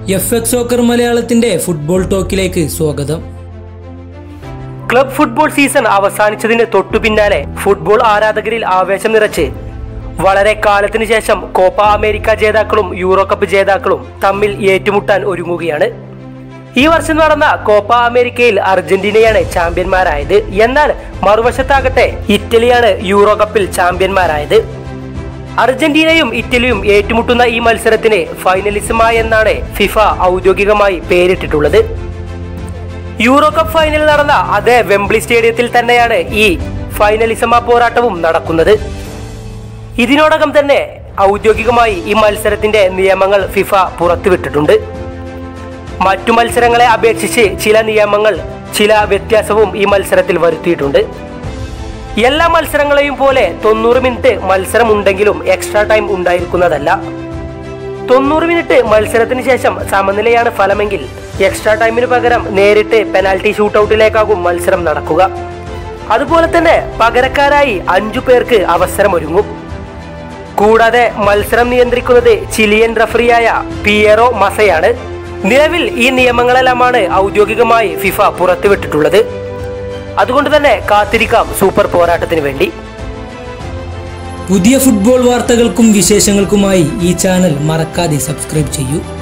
F X soccer മലയാളത്തിന്റെ football ടോക്കിലേക്ക് സ്വാഗതം ക്ലബ് ഫുട്ബോൾ സീസൺ അവസാനിച്ചതിന് തൊട്ടു പിന്നാലെ ഫുട്ബോൾ ആരാധകരിൽ ആവേശം നിറച്ച് വളരെ കാലത്തിന് ശേഷം കോപ്പ അമേരിക്ക ജേതാക്കളും യൂറോ കപ്പ് ജേതാക്കളും തമ്മിൽ ഏറ്റുമുട്ടാൻ ഒരുങ്ങുകയാണ് ഈ വർഷം നടന്ന കോപ്പ അമേരിക്കയിൽ അർജന്റീനയാണ് ചാമ്പ്യന്മാരായത് എന്നാൽ മറുവശത്താകട്ടെ ഇറ്റലിയാണ് യൂറോ കപ്പിൽ ചാമ്പ്യന്മാരായത് അർജന്റീനയും ഇറ്റലിയും ഏറ്റുമുട്ടുന്ന ഈ മത്സരത്തിന് ഫൈനലിസമ എന്നാണ് ഫിഫ ഔദ്യോഗികമായി പേരിട്ടിട്ടുള്ളത് യൂറോ കപ്പ് ഫൈനൽ നടന്ന അതേ വെംബ്ലി സ്റ്റേഡിയത്തിൽ തന്നെയാണ് ഈ ഫൈനലിസമ പോരാട്ടവും നടക്കുന്നത് ഇതിനോടകം തന്നെ ഔദ്യോഗികമായി ഈ മത്സരത്തിന്റെ നിയമങ്ങൾ ഫിഫ പുറത്തുവിട്ടിട്ടുണ്ട് മറ്റു മത്സരങ്ങളെ അപേക്ഷിച്ച് ചില നിയമങ്ങൾ ചില വ്യത്യാസവും ഈ മത്സരത്തിൽ വരുത്തിയിട്ടുണ്ട് എല്ലാ മത്സരങ്ങളെയും പോലെ തൊണ്ണൂറ് മിനിറ്റ് മത്സരം ഉണ്ടെങ്കിലും എക്സ്ട്രാ ടൈം ഉണ്ടായിരിക്കുന്നതല്ല തൊണ്ണൂറ് മിനിറ്റ് മത്സരത്തിന് ശേഷം സമനിലയാണ് ഫലമെങ്കിൽ എക്സ്ട്രാ ടൈമിന് പകരം നേരിട്ട് പെനാൽറ്റി ഷൂട്ടൌട്ടിലേക്കാകും മത്സരം നടക്കുക അതുപോലെ തന്നെ പകരക്കാരായി അഞ്ചു പേർക്ക് അവസരമൊരുങ്ങും കൂടാതെ മത്സരം നിയന്ത്രിക്കുന്നത് ചിലിയൻ റഫറിയായ പിയറോ മസയാണ് നിലവിൽ ഈ നിയമങ്ങളെല്ലാമാണ് ഔദ്യോഗികമായി ഫിഫ പുറത്തുവിട്ടിട്ടുള്ളത് അതുകൊണ്ട് തന്നെ കാത്തിരിക്കാം സൂപ്പർ പോരാട്ടത്തിന് വേണ്ടി പുതിയ ഫുട്ബോൾ വാർത്തകൾക്കും വിശേഷങ്ങൾക്കുമായി ഈ ചാനൽ മറക്കാതെ സബ്സ്ക്രൈബ് ചെയ്യൂ